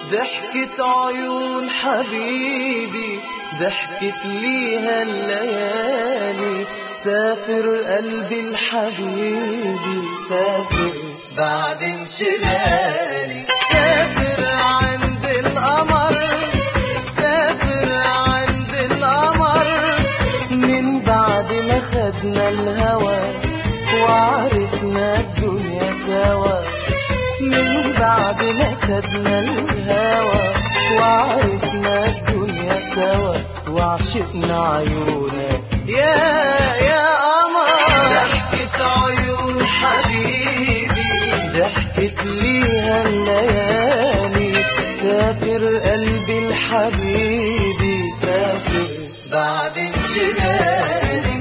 ضحكة عيون حبيبي ضحكت ليها الليالي سافر قلبي الحبيبي سافر بعد انشغالي سافر عند القمر سافر عند القمر من بعد ما خدنا الهوى وعرفنا الدنيا سوا من بعد ما خدنا الهوى وعرفنا الدنيا سوا وعشقنا عيونك يا يا قمر ضحكة عيون حبيبي ضحكت ليها الليالي سافر قلبي الحبيبي سافر بعد انشغالي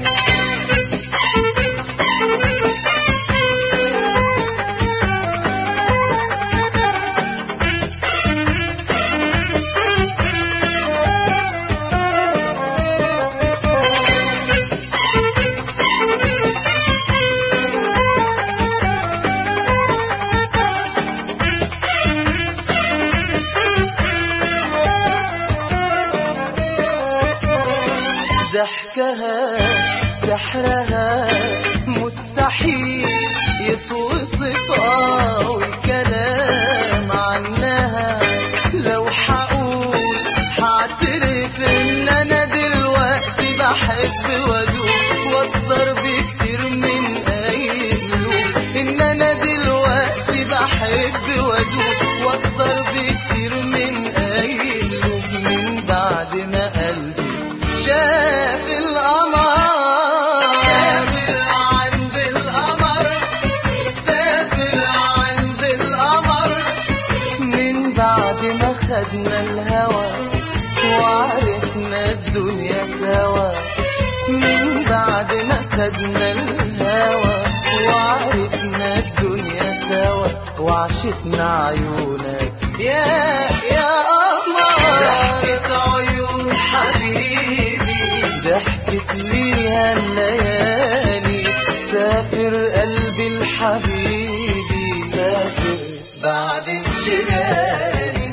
ضحكها سحرها مستحيل يتوصف اه والكلام عنها لو حقول حاعترف ان انا دلوقتي بحب وادوب واكتر بكتير من اي قلوب ان انا دلوقتي بحب وادوب واكتر بكتير من اي قلوب من بعد ما قلبي شاف القمر سافر عند القمر سافر عند القمر من بعد ما خدنا الهوى وعرفنا الدنيا سوا من بعد ما خدنا الهوى وعرفنا الدنيا سوا وعشقنا عيونك يا يا قمر ضحكة عيون حبيبي ضحكت ليها الليالي سافر قلبي الحبيبي سافر بعد انشغالي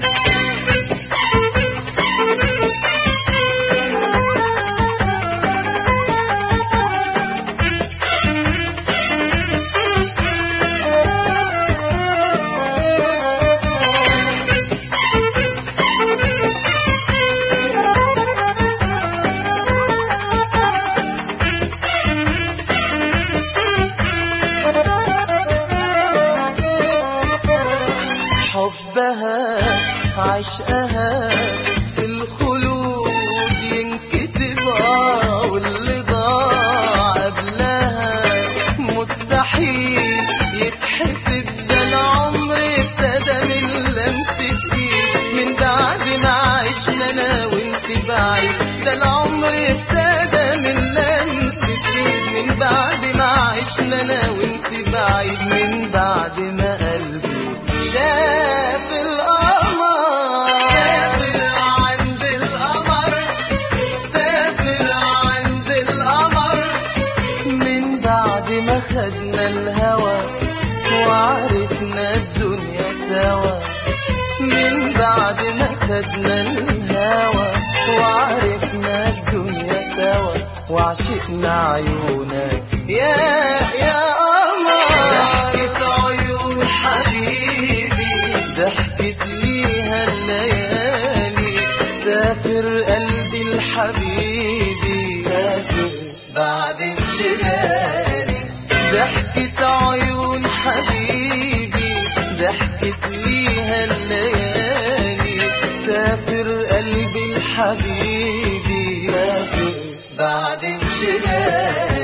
حبها عشقها في الخلود ينكتب اه واللي ضاع قبلها مستحيل يتحسب ده العمر ابتدى من لمسة ايد من بعد ما عشنا انا وانت بعيد ده العمر ابتدى من لمسة ايد من بعد ما عشنا انا وانت بعيد من بعد ما قلبي شاف القمر سافر عند القمر سافر عند القمر من بعد ما خدنا الهوى وعرفنا الدنيا سوا من بعد ما خدنا الهوى وعرفنا الدنيا سوا وعشقنا عيونك يا يا قمر ضحكة عيون حبيبي ضحكت ليها الليالي سافر قلبي الحبيبي سافر بعد انشغالي ضحكة عيون حبيبي ضحكت ليها الليالي سافر قلبي الحبيبي سافر بعد انشغالي